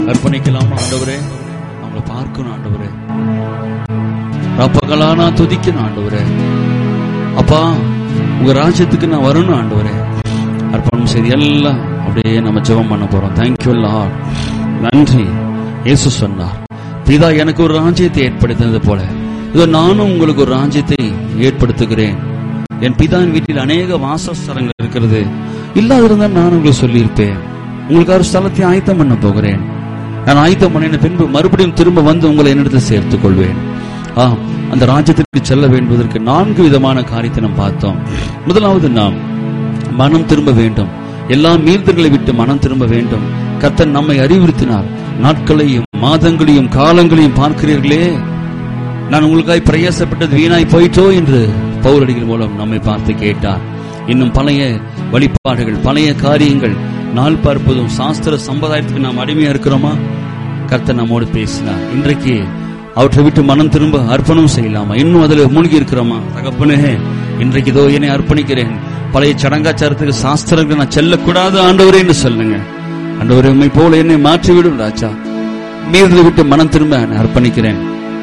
அர்ப்பணிக்கலாமா ஆண்டவரே அவங்கள பார்க்கணும் ஆண்டவரே ரப்பகலா நான் துதிக்கணும் ஆண்டவரே அப்பா உங்க ராஜ்யத்துக்கு நான் வரணும் ஆண்டவரே அர்ப்பணம் செய்து எல்லாம் அப்படியே நம்ம ஜெபம் பண்ண போறோம் தேங்க்யூ லார்ட் நன்றி இயேசு சொன்னார் பிதா எனக்கு ஒரு ராஜ்யத்தை ஏற்படுத்தினது போல இதோ நானும் உங்களுக்கு ஒரு ராஜ்யத்தை ஏற்படுத்துகிறேன் என் பிதாவின் வீட்டில் அநேக வாசஸ்தலங்கள் இருக்கிறது இல்லாதிருந்தால் நான் உங்களுக்கு சொல்லியிருப்பேன் உங்களுக்கு ஒரு ஸ்தலத்தை ஆயத்தம் பண்ண போகிறேன் நான் ஆயத்தம் பண்ணின பின்பு மறுபடியும் திரும்ப வந்து உங்களை என்னிடத்தில் சேர்த்துக் கொள்வேன் ஆ அந்த ராஜ்யத்திற்கு செல்ல வேண்டுவதற்கு நான்கு விதமான காரியத்தை நாம் பார்த்தோம் முதலாவது நாம் மனம் திரும்ப வேண்டும் எல்லா மீறுதல்களை விட்டு மனம் திரும்ப வேண்டும் கர்த்தர் நம்மை அறிவுறுத்தினார் நாட்களையும் மாதங்களையும் காலங்களையும் பார்க்கிறீர்களே நான் உங்களுக்காய் பிரயாசப்பட்டது வீணாய் போயிட்டோ என்று பௌரடிகள் மூலம் நம்மை பார்த்து கேட்டார் இன்னும் பழைய வழிபாடுகள் பழைய காரியங்கள் நாள் பார்ப்பதும் சாஸ்திர சம்பிரதாயத்துக்கு நாம் அடிமையா இருக்கிறோமா கர்த்தர் நம்மோடு பேசினார் இன்றைக்கு அவற்றை விட்டு மனம் திரும்ப அர்ப்பணம் செய்யலாமா இன்னும் அதுல மூழ்கி இருக்கிறோமா தகப்பனே இன்றைக்கு இதோ என்னை அர்ப்பணிக்கிறேன் பழைய சடங்காச்சாரத்துக்கு சாஸ்திரங்கள் நான் செல்லக்கூடாது ஆண்டவரே என்று சொல்லுங்க ஆண்டவரே உண்மை போல என்னை மாற்றிவிடும் ராஜா மீறலை விட்டு மனம் திரும்ப நான் அர்ப்பணிக்கிறேன்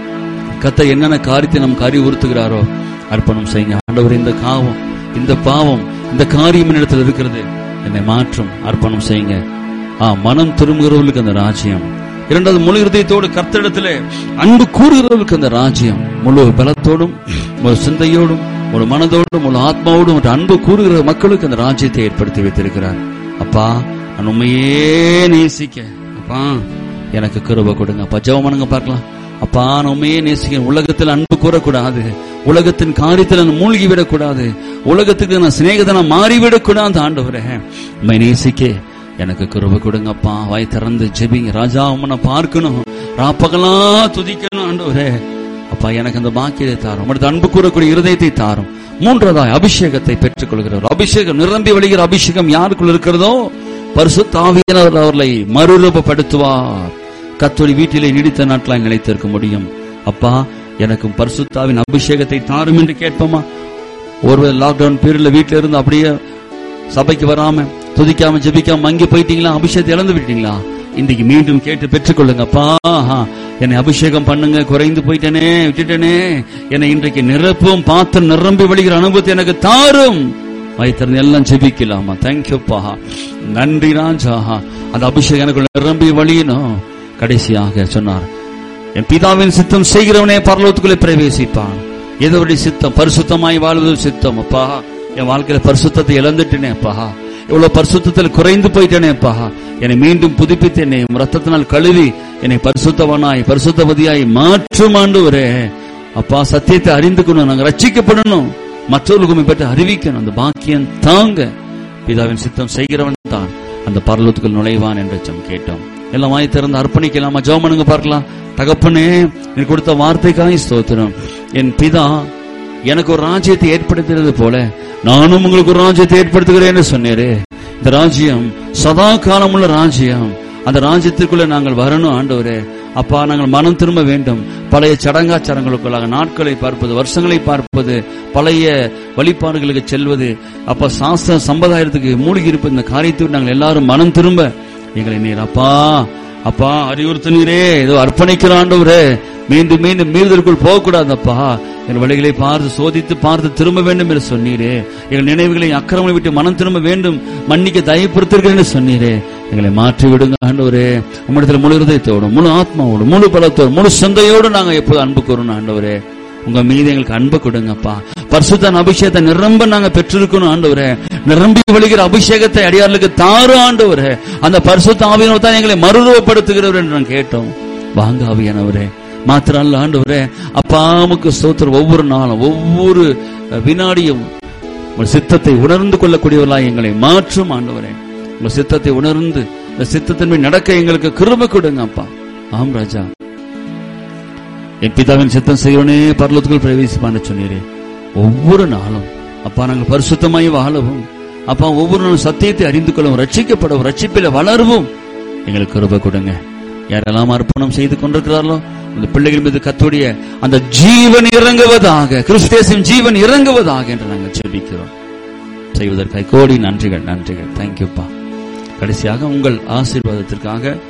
கத்த என்னென்ன காரியத்தை நமக்கு அறிவுறுத்துகிறாரோ அர்ப்பணம் செய்யுங்க ஆண்டவர் இந்த காவம் இந்த பாவம் இந்த காரியம் என்னிடத்தில் இருக்கிறது என்னை மாற்றும் அர்ப்பணம் செய்யுங்க ஆ மனம் திரும்புகிறவர்களுக்கு அந்த ராஜ்யம் இரண்டாவது முழு இருதயத்தோடு கர்த்தரிடத்திலே அன்பு கூறுகிறவர்களுக்கு அந்த ராஜ்யம் முழு பலத்தோடும் முழு சிந்தையோடும் முழு மனதோடும் முழு ஆத்மாவோடும் ஒரு அன்பு கூறுகிற மக்களுக்கு அந்த ராஜ்யத்தை ஏற்படுத்தி வைத்திருக்கிறார் அப்பா நான் உண்மையே நேசிக்க அப்பா எனக்கு கிருப கொடுங்க அப்பா ஜெபம் பண்ணுங்க பார்க்கலாம் அப்பா நான் உண்மையே நேசிக்கிறேன் உலகத்தில் அன்பு கூறக்கூடாது உலகத்தின் காரியத்தில் நான் மூழ்கி விடக்கூடாது உலகத்துக்கு நான் சிநேகிதனா மாறிவிடக்கூடாது ஆண்டவரே உண்மை நேசிக்க எனக்கு கிருப கொடுங்கப்பா வாய் திறந்து ஜெபிங்க ராஜா உன்னை பார்க்கணும் ராப்பகலாம் துதிக்கணும் ஆண்டவரே அப்பா எனக்கு அந்த பாக்கியத்தை தாரும் அடுத்து அன்பு கூறக்கூடிய இருதயத்தை தாரும் மூன்றாவதாய் அபிஷேகத்தை பெற்றுக் கொள்கிறவர் அபிஷேகம் நிரம்பி வழிகிற அபிஷேகம் யாருக்குள் இருக்கிறதோ பரிசுத்தாவியனர் அவர்களை மறுரூபப்படுத்துவார் கத்தோடி வீட்டிலே நீடித்த நாட்களாய் நிலைத்திருக்க முடியும் அப்பா எனக்கும் பரிசுத்தாவின் அபிஷேகத்தை தாரும் என்று கேட்போமா ஒருவர் லாக்டவுன் பீரியட்ல வீட்டில இருந்து அப்படியே சபைக்கு வராம துதிக்காம ஜெபிக்காம மங்கி போயிட்டீங்களா அபிஷேகத்தை இழந்து விட்டீங்களா இன்னைக்கு மீண்டும் கேட்டு பெற்றுக்கொள்ளுங்கப்பா என்னை அபிஷேகம் பண்ணுங்க குறைந்து போயிட்டேனே விட்டுட்டேனே என்னை இன்றைக்கு நிரப்பும் பார்த்து நிரம்பி வழிகிற அனுபவத்தை எனக்கு தாரும் வைத்திருந்த எல்லாம் ஜெபிக்கலாமா தேங்க்யூப்பா நன்றி ராஜா அந்த அபிஷேகம் எனக்குள்ள நிரம்பி வழியணும் கடைசியாக சொன்னார் என் பிதாவின் சித்தம் செய்கிறவனே பரலோகத்துக்குள்ளே பிரவேசிப்பான் எதோடைய சித்தம் பரிசுத்தமாய் வாழ்வது சித்தம் அப்பா என் வாழ்க்கையில பரிசுத்தத்தை இழந்துட்டேனே அப்பா இவ்வளவு பரிசுத்தத்தில் குறைந்து போயிட்டேனே அப்பா என்னை மீண்டும் புதுப்பித்து என்னை உம் ரத்தத்தினால் கழுவி என்னை பரிசுத்தவனாய் பரிசுத்தவதியாய் மாற்றும் ஆண்டவரே அப்பா சத்தியத்தை அறிந்து கொண்டு நாங்க ரட்சிக்கப்படணும் மற்றவர்களுக்கும் பற்றி அறிவிக்கணும் அந்த பாக்கியம் தாங்க பிதாவின் சித்தம் செய்கிறவன் தான் அந்த பரலோகத்துக்குள் நுழைவான் என்று ஜெபம் கேட்டோம் எல்லாம் வாய் திறந்து அர்ப்பணிக்கலாமா ஜெபம் பண்ணுங்க பார்க்கலாம் தகப்பனே எனக்கு கொடுத்த வார்த்தைக்காய் ஸ்தோத்திரம் என் பிதா எனக்கு ஒரு ராஜ்யத்தை ஏற்படுத்தினது போல நானும் உங்களுக்கு ஒரு ராஜ்யத்தை ஏற்படுத்துகிறேன்னு சொன்னேரு இந்த ராஜ்யம் சதா காலமுள்ள ராஜ்யம் அந்த ராஜ்யத்திற்குள்ள நாங்கள் வரணும் ஆண்டவரே அப்பா நாங்கள் மனம் திரும்ப வேண்டும் பழைய சடங்காச்சாரங்களுக்குள்ளாக நாட்களை பார்ப்பது வருஷங்களை பார்ப்பது பழைய வழிபாடுகளுக்கு செல்வது அப்பா சாஸ்திர சம்பிரதாயத்துக்கு மூழ்கி இருப்பது இந்த காரியத்தை நாங்கள் எல்லாரும் மனம் திரும்ப எங்களை நீர் அப்பா அப்பா அறிவுறுத்தினீரே ஏதோ அர்ப்பணிக்கிற ஆண்டவரே மீண்டும் மீண்டும் மீறுதலுக்குள் போகக்கூடாதப்பா என் வழிகளை பார்த்து சோதித்து பார்த்து திரும்ப வேண்டும் என்று சொன்னீரே எங்கள் நினைவுகளை அக்கிரமங்களை விட்டு மனம் திரும்ப வேண்டும் மன்னிக்க தயப்படுத்திருக்கிறேன் என்று சொன்னீரே எங்களை மாற்றி விடுங்க ஆண்டவரே உம்மிடத்தில் முழு இருதயத்தோடு முழு ஆத்மாவோடு முழு பலத்தோடு முழு சிந்தையோடு நாங்க எப்போது அன்பு கூறணும் ஆண்டவரே உங்க மீது எங்களுக்கு அன்பு கொடுங்கப்பா பரிசுத்தன் அபிஷேகத்தை நிரம்ப நாங்க பெற்றிருக்கணும் ஆண்டவரே நிரம்பி வழிகிற அபிஷேகத்தை அடியார்களுக்கு தாரும் ஆண்டவரே அந்த பரிசுத்த ஆவியனோ தான் எங்களை மறுரூபப்படுத்துகிறவர் என்று நான் கேட்டோம் வாங்க ஆவியானவரே மாத்திரம் அல்ல ஆண்டவரே அப்பாமுக்கு ஸ்தோத்திரம் ஒவ்வொரு நாளும் ஒவ்வொரு வினாடியும் உங்கள் சித்தத்தை உணர்ந்து கொள்ளக்கூடியவர்களாய் எங்களை மாற்றும் ஆண்டவரே உங்கள் சித்தத்தை உணர்ந்து இந்த சித்தத்தின்மை நடக்க எங்களுக்கு கிருப கொடுங்க அப்பா ஆம் ராஜா என் பிதாவின் சித்தம் செய்வனே பரலத்துக்குள் பிரவேசிப்பான்னு சொன்னீரே ஒவ்வொரு நாளும் அப்பா நாங்கள் பரிசுத்தமாய் வாழவும் அப்பா ஒவ்வொரு நாளும் சத்தியத்தை அறிந்து கொள்ளவும் ரட்சிக்கப்படவும் ரட்சிப்பில வளரவும் எங்களுக்கு கிருப கொடுங்க யாரெல்லாம் அர்ப்பணம் செய்து கொண்டிருக்கிறார்களோ அந்த பிள்ளைகள் மீது கத்துடைய அந்த ஜீவன் இறங்குவதாக கிறிஸ்தேசின் ஜீவன் இறங்குவதாக என்று நாங்கள் ஜெபிக்கிறோம் செய்வதற்காக கோடி நன்றிகள் நன்றிகள் தேங்க்யூப்பா கடைசியாக உங்கள் ஆசீர்வாதத்திற்காக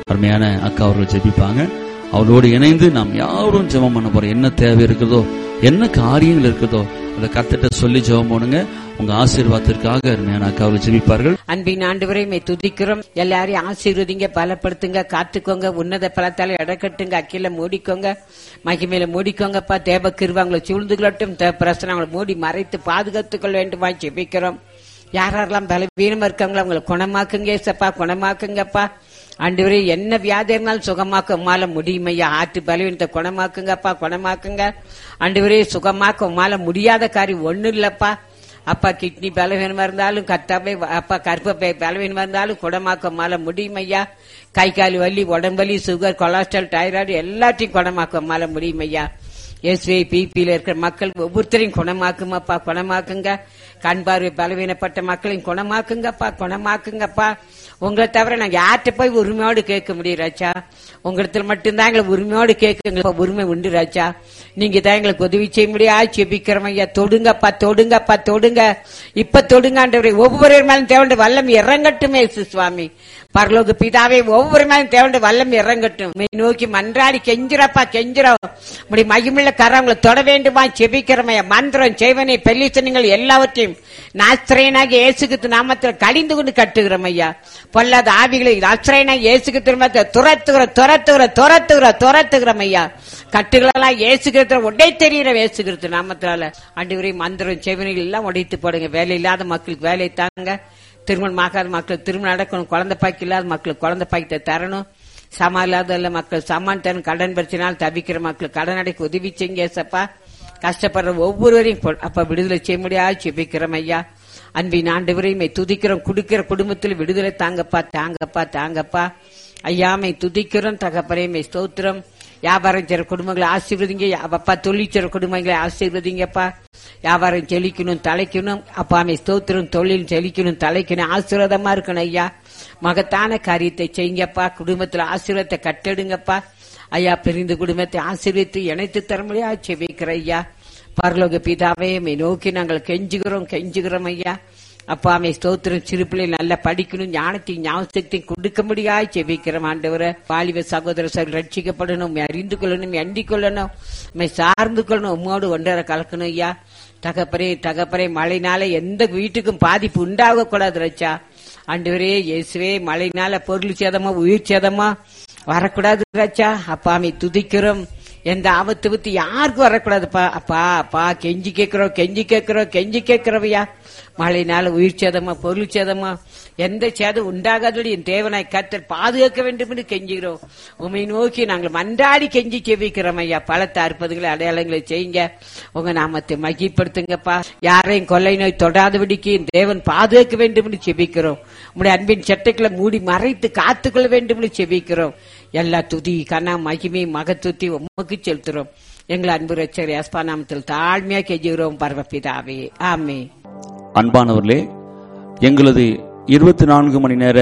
அருமையான அக்கா அவர்கள் ஜெபிப்பாங்க அவளோடு இணைந்து நாம் யாரும் ஜெபம் பண்ண போறோம் என்ன தேவை இருக்குதோ என்ன காரியங்கள் இருக்குதோ அதை கத்திட்ட சொல்லி ஜெபம் பண்ணுங்க உங்க ஆசீர்வாதத்திற்காக அருமையான அக்கா அவர்கள் ஜெபிப்பார்கள் அன்பின் ஆண்டவரை மே துதிக்கிறோம் எல்லாரையும் ஆசீர்வதிங்க பலப்படுத்துங்க காத்துக்கோங்க உன்னத பலத்தால இடக்கட்டுங்க அக்கில மூடிக்கோங்க மகிமையில மூடிக்கோங்கப்பா தேவ கிருவாங்களை சூழ்ந்துகளட்டும் தேவ பிரசனை அவங்களை மூடி மறைத்து பாதுகாத்துக் கொள்ள வேண்டுமா ஜெபிக்கிறோம் யாரெல்லாம் பலவீனமா இருக்காங்களோ அவங்களை குணமாக்குங்க ஏசப்பா குணமாக்குங்கப்பா ஆண்டவரே என்ன வியாதி இருந்தாலும் சுகமாக்க உமால முடியுமையா ஆற்று பலவீனத்தை குணமாக்குங்கப்பா குணமாக்குங்க ஆண்டவரே சுகமாக்க உமால முடியாத காரியம் ஒண்ணும் இல்லப்பா அப்பா கிட்னி பலவீனமா இருந்தாலும் கத்தாப்பை அப்பா கற்பப்பை பலவீனமா இருந்தாலும் குணமாக்க மால முடியும் ஐயா கை கால் வலி உடம்பலி சுகர் கொலஸ்ட்ரால் டைராய்டு எல்லாத்தையும் குணமாக்க மால முடியும் ஐயா எஸ்வி பிபியில இருக்கிற மக்கள் ஒவ்வொருத்தரையும் குணமாக்குமாப்பா குணமாக்குங்க கண் பார்வை பலவீனப்பட்ட மக்களையும் குணமாக்குங்கப்பா குணமாக்குங்கப்பா உங்களை தவிர நாங்க யார்கிட்ட போய் உரிமையோடு கேட்க முடியும் ராஜா உங்களிடத்துல மட்டும்தான் எங்களை உரிமையோடு கேட்க எங்களுக்கு உரிமை உண்டு ராஜா நீங்க தான் எங்களுக்கு உதவி செய்ய முடியா செபிக்கிறோம் ஐயா தொடுங்கப்பா தொடுங்கப்பா தொடுங்க இப்ப தொடுங்காண்டவரை ஒவ்வொரு மேலும் தேவண்ட வல்லம் இறங்கட்டுமே இயேசு சுவாமி பரலோக பிதாவே ஒவ்வொரு மேலும் தேவண்ட வல்லம் இறங்கட்டும் உம்மை நோக்கி மன்றாடி கெஞ்சிரப்பா கெஞ்சிரோம் முடி மகிமுள்ள கரங்களை தொட வேண்டுமா செபிக்கிறமையா மந்திரம் செய்வனை பெல்லிசனங்கள் எல்லாவற்றையும் நாஸ்திரேனாக இயேசுக்கு நாமத்தில் கடிந்து கொண்டு கட்டுகிறோம் ஐயா பொல்லாத ஆவிகளை நாஸ்திரேனாக இயேசுக்கு திரும்ப துரத்துகிற துரத்துகிற துரத்துகிற துரத்துகிறோம் ஐயா கட்டுகளெல்லாம் இயேசுகிறது உடை தெரிகிற இயேசுகிறது நாமத்தினால அன்றுவரை மந்திரம் செவினிகள் எல்லாம் உடைத்து போடுங்க வேலை இல்லாத மக்களுக்கு வேலை தாங்க திருமணம் ஆகாத மக்களுக்கு திருமணம் நடக்கணும் குழந்தை பாக்கி இல்லாத மக்களுக்கு குழந்தை பாக்கத்தை தரணும் சமா இல்லாத மக்கள் சமான் தரணும் கடன் பிரச்சனால் தவிக்கிற மக்களுக்கு கடன் அடைக்க உதவி செய்யுங்க ஏசப்பா கஷ்டப்படுற ஒவ்வொருவரையும் பொ- அப்ப விடுதலை செய்ய முடியாது செபிக்கிறோம் ஐயா அன்பின் ஆண்டவரையும் துதிக்கிறோம் குடுக்கிற குடும்பத்தில் விடுதலை தாங்கப்பா தாங்கப்பா தாங்கப்பா ஐயாமை துதிக்கிறோம் தகப்பரையுமே ஸ்தோத்திரம் வியாபாரம் செய்ற குடும்பங்களை ஆசீர்வதிங்க அப்பா தொழில் செய்ற குடும்பங்களை ஆசீர்வதிங்கப்பா வியாபாரம் செழிக்கணும் தலைக்கணும் அப்பாமை ஸ்தோத்திரம் தொழில் செழிக்கணும் தலைக்கணும் ஆசீர்வாதமா இருக்கணும் ஐயா மகத்தான காரியத்தை செய்யுங்கப்பா குடும்பத்துல ஆசீர்வாதத்தை கட்டெடுங்கப்பா ஐயா பிரிந்து குடும்பத்தை ஆசீர்வித்து இணைத்து தர முடியாது செபிக்கிற ஐயா பரலோக பிதாவே மை நோக்கி நாங்கள் கெஞ்சுகிறோம் கெஞ்சுகிறோம் ஐயா அப்பா அமை ஸ்தோத்திரம் சிறு பிள்ளை நல்லா படிக்கணும் ஞானத்தையும் ஞாபகத்தையும் கொடுக்க முடியாது செபிக்கிறோம் ஆண்டவரை வாலிப சகோதர சகோதரர் ரட்சிக்கப்படணும் உம்மை அறிந்து கொள்ளணும் எண்டிக் கொள்ளணும் உண்மை சார்ந்து கொள்ளணும் உம்மோடு ஒன்றரை கலக்கணும் ஐயா தகப்பரே தகப்பரே மழைனால எந்த வீட்டுக்கும் பாதிப்பு உண்டாக கூடாது ரச்சா ஆண்டவரே இயேசுவே மழைனால பொருள் சேதமா உயிர் சேதமா வரக்கூடாது ராஜா அப்பா அமை துதிக்கிறோம் எந்த ஆபத்து பத்தி யாருக்கும் வரக்கூடாதுப்பா அப்பா அப்பா கெஞ்சி கேட்கிறோம் கெஞ்சி கேட்கிறோம் கெஞ்சி கேட்கிறவையா மழைனால உயிர் சேதமா பொருள் சேதமா எந்த சேதம் உண்டாகாதபடி என் தேவனாய் கத்தர் பாதுகாக்க வேண்டும் என்று கெஞ்சுகிறோம் உமை நோக்கி நாங்கள் மன்றாடி கெஞ்சி செவிக்கிறோம் ஐயா பலத்த அற்புதங்களை அடையாளங்களை செய்யுங்க உங்க நாமத்தை மகிப்படுத்துங்கப்பா யாரையும் கொள்ளை நோய் தொடாதபடிக்கு என் தேவன் பாதுகாக்க வேண்டும் என்று செபிக்கிறோம் உங்களுடைய அன்பின் சட்டைகளை மூடி மறைத்து காத்துக்கொள்ள வேண்டும் என்று செபிக்கிறோம் எல்லா துதி கனா மகிமை மகத்துத்தி உமக்கு செலுத்துறோம் எங்கள் அன்பு ரச்சர் யாஸ்பா நாமத்தில் தாழ்மையா கெஞ்சுகிறோம் பரமபிதாவே ஆமே அன்பானவர்களே எங்களது இருபத்தி நான்கு மணி நேர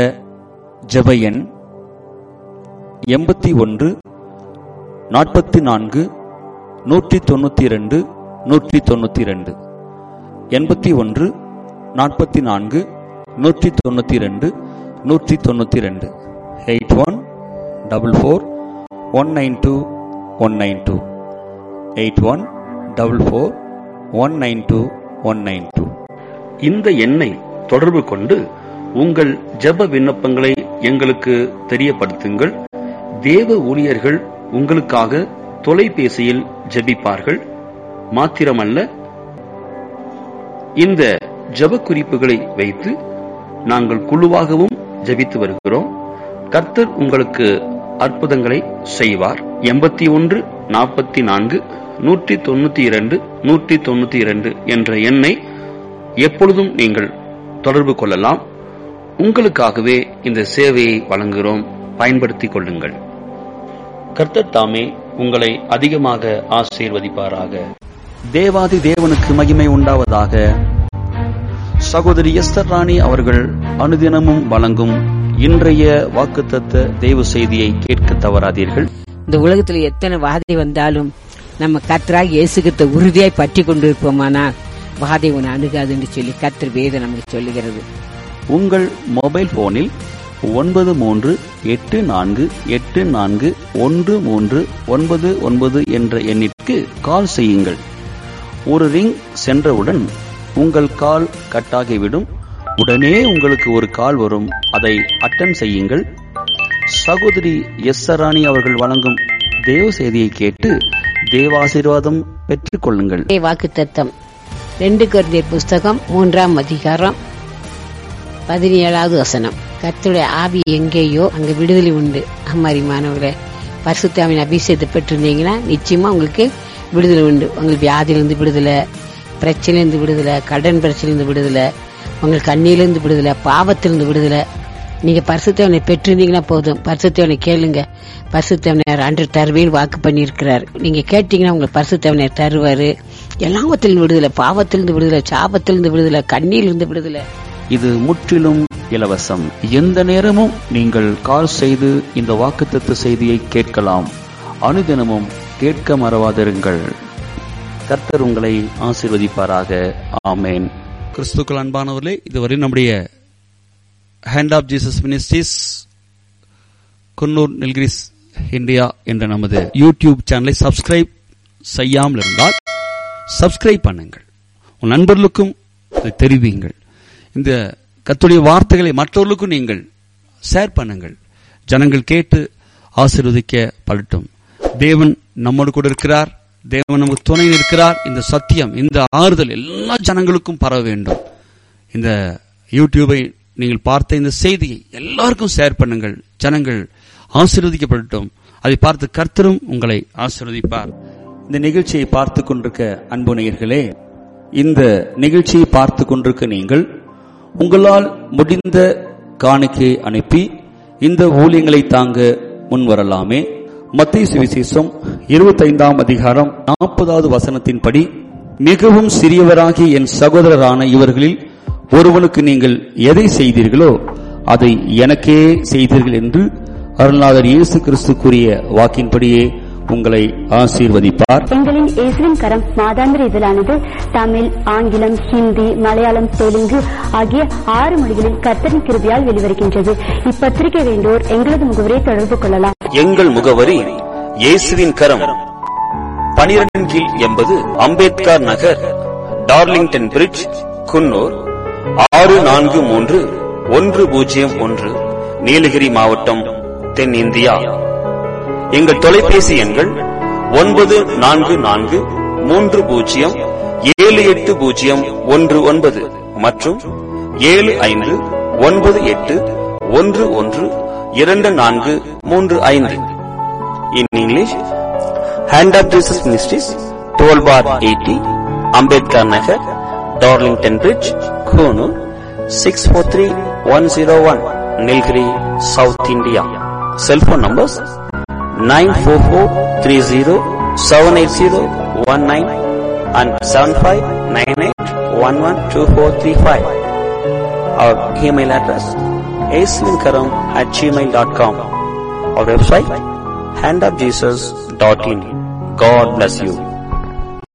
ஜெப எண் எண்பத்தி ஒன்று நாற்பத்தி நான்கு நூற்றி தொண்ணூற்றி ரெண்டு நூற்றி தொண்ணூற்றி ரெண்டு எண்பத்தி ஒன்று நாற்பத்தி நான்கு நூற்றி தொண்ணூற்றி ரெண்டு நூற்றி தொண்ணூற்றி ரெண்டு eight one double four one nine two one nine two eight one double four one nine two one nine two இந்த எண்ணை தொடர்பு கொண்டு உங்கள் ஜெப விண்ணப்பங்களை எங்களுக்கு தெரியப்படுத்துங்கள் தேவ ஊழியர்கள் உங்களுக்காக தொலைபேசியில் ஜெபிப்பார்கள் மாத்திரமல்ல இந்த ஜெப குறிப்புகளை வைத்து நாங்கள் குழுவாகவும் ஜெபித்து வருகிறோம் கர்த்தர் உங்களுக்கு அற்புதங்களை செய்வார் எண்பத்தி ஒன்று நாற்பத்தி நான்கு நூற்றி தொண்ணூத்தி இரண்டு நூற்றி தொண்ணூத்தி இரண்டு என்ற எண்ணை எப்பொழுதும் நீங்கள் தொடர்பு கொள்ளலாம் உங்களுக்காகவே இந்த சேவையை வழங்குகிறோம் பயன்படுத்திக் கொள்ளுங்கள் கர்த்தர் தாமே உங்களை அதிகமாக ஆசீர்வதிப்பாராக தேவாதி தேவனுக்கு மகிமை உண்டாவதாக சகோதரி எஸ்தர் ராணி அவர்கள் அனுதினமும் வழங்கும் இன்றைய வாக்குத்தத்த தேவ செய்தியை கேட்க தவறாதீர்கள் இந்த உலகத்துல எத்தனை வாதை வந்தாலும் நம்ம கத்தராக இயேசுகிட்ட உறுதியாய் பற்றி கொண்டிருப்போமானால் வாதை உன்னை அணுகாதுன்னு சொல்லி கத்தர் வேதம் நமக்கு சொல்லுகிறது உங்கள் மொபைல் போனில் ஒன்பது மூன்று எட்டு நான்கு எட்டு நான்கு ஒன்று மூன்று ஒன்பது ஒன்பது என்ற எண்ணிற்கு கால் செய்யுங்கள் ஒரு ரிங் சென்றவுடன் உங்கள் கால் கட்டாகிவிடும் உடனே உங்களுக்கு ஒரு கால் வரும் அதை அட்டன் செய்யுங்கள் சகோதரி எஸ் சராணி அவர்கள் வழங்கும் தேவ செய்தியை கேட்டு தேவாசீர்வாதம் பெற்றுக் கொள்ளுங்கள் வாக்கு தத்தம் ரெண்டு கொரிந்தியர் புஸ்தகம் மூன்றாம் அதிகாரம் பதினேழாவது வசனம் கர்த்தருடைய ஆவி எங்கேயோ அங்க விடுதலை உண்டு அம்மாரிமானவர்களே பரிசுத்தாவின் அபிஷேகத்தை பெற்றிருந்தீங்கன்னா நிச்சயமா உங்களுக்கு விடுதலை உண்டு உங்களுக்கு வியாதியிலிருந்து விடுதலை பிரச்சனையிலிருந்து விடுதலை கடன் பிரச்சனையிலிருந்து விடுதலை உங்களுக்கு கண்ணியிலிருந்து விடுதலை பாவத்திலிருந்து விடுதலை நீங்க பரிசுத்தவனை பெற்றிருந்தீங்கன்னா போதும் பரிசுத்தவனை கேளுங்க பரிசுத்தவனர் அன்று தருவேன் வாக்கு பண்ணியிருக்கிறார் நீங்க கேட்டீங்கன்னா உங்களுக்கு பரிசுத்தவனர் தருவாரு எல்லாவத்திலிருந்து விடுதலை பாவத்திலிருந்து விடுதலை சாபத்திலிருந்து விடுதலை கண்ணியிலிருந்து விடுதலை இது முற்றிலும் இலவசம் எந்த நேரமும் நீங்கள் கால் செய்து இந்த வாக்குத்தத்த செய்தியை கேட்கலாம் அனுதினமும் கேட்க மறவாதிருங்கள் கர்த்தர் உங்களை ஆசீர்வதிப்பாராக ஆமேன் கிறிஸ்துக்கள் அன்பானவர்களே இதுவரை நம்முடைய hand of Jesus ministries Coonoor Nilgiris India என்ற நமது யூடியூப் சேனலை சப்ஸ்கிரைப் செய்யாமல் இருந்தால் சப்ஸ்கிரைப் பண்ணுங்கள் உன் நண்பர்களுக்கும் இதை தெரிவிங்கள் இந்த கத்துடைய வார்த்தைகளை மற்றவர்களுக்கும் நீங்கள் ஷேர் பண்ணுங்கள் ஜனங்கள் கேட்டு ஆசீர்வதிக்க படட்டும் தேவன் நம்மோடு கூட இருக்கிறார் தேவன் நமக்கு துணை இருக்கிறார் இந்த சத்தியம் இந்த ஆறுதல் எல்லா ஜனங்களுக்கும் பரவ வேண்டும் இந்த யூடியூபை நீங்கள் பார்த்த இந்த செய்தியை எல்லாருக்கும் ஷேர் பண்ணுங்கள் ஜனங்கள் ஆசீர்வதிக்கப்படட்டும் அதை பார்த்து கர்த்தரும் உங்களை ஆசீர்வதிப்பார் இந்த நிகழ்ச்சியை பார்த்து கொண்டிருக்க அன்பு நேயர்களே இந்த நிகழ்ச்சியை பார்த்து கொண்டிருக்க நீங்கள் உங்களால் முடிந்த காணிக்கை அனுப்பி இந்த ஊழியங்களை தாங்க முன்வரலாமே மத்திய சுவிசேஷம் இருபத்தைந்தாம் அதிகாரம் நாற்பதாவது வசனத்தின்படி மிகவும் சிறியவராகிய என் சகோதரரான இவர்களில் ஒருவனுக்கு நீங்கள் எதை செய்தீர்களோ அதை எனக்கே செய்தீர்கள் என்று அருள்நாதர் இயேசு கிறிஸ்து கூறிய வாக்கின்படியே உங்களை ஆசீர்வதிப்பார் எங்களின் இயேசுவின் கரம் மாதாந்திர இதழானது தமிழ் ஆங்கிலம் ஹிந்தி மலையாளம் தெலுங்கு ஆகிய ஆறு மொழிகளில் கர்த்தரின் கிருபியால் வெளிவருகின்றது இப்பத்திரிகை வேண்டோர் எங்களது முகவரை தொடர்பு கொள்ளலாம் எங்கள் முகவரி இயேசுவின் கரம் பனிரெண்டின் கீழ் எண்பது அம்பேத்கர் நகர் டார்லிங்டன் பிரிட்ஜ் குன்னூர் ஆறு நான்கு மூன்று ஒன்று பூஜ்ஜியம் ஒன்று நீலகிரி மாவட்டம் தென்னிந்தியா எங்கள் தொலைபேசி எண்கள் ஒன்பது நான்கு நான்கு மூன்று பூஜ்ஜியம் ஏழு எட்டு பூஜ்ஜியம் ஒன்று ஒன்பது மற்றும் ஏழு ஐந்து ஒன்பது எட்டு ஒன்று ஒன்று இரண்டு நான்கு மூன்று ஐந்து in English hand of Jesus ministries twelve bar eighty Ambedkar Nagar Darlington bridge Coonoor six four three one zero one Nilgiri south India cell phone numbers nine four four three zero seven eight zero one nine and seven five nine eight one one two four three five our email address ஏஸ்வின்கரம் at Gmail dot com our website hand of Jesus dot in God bless you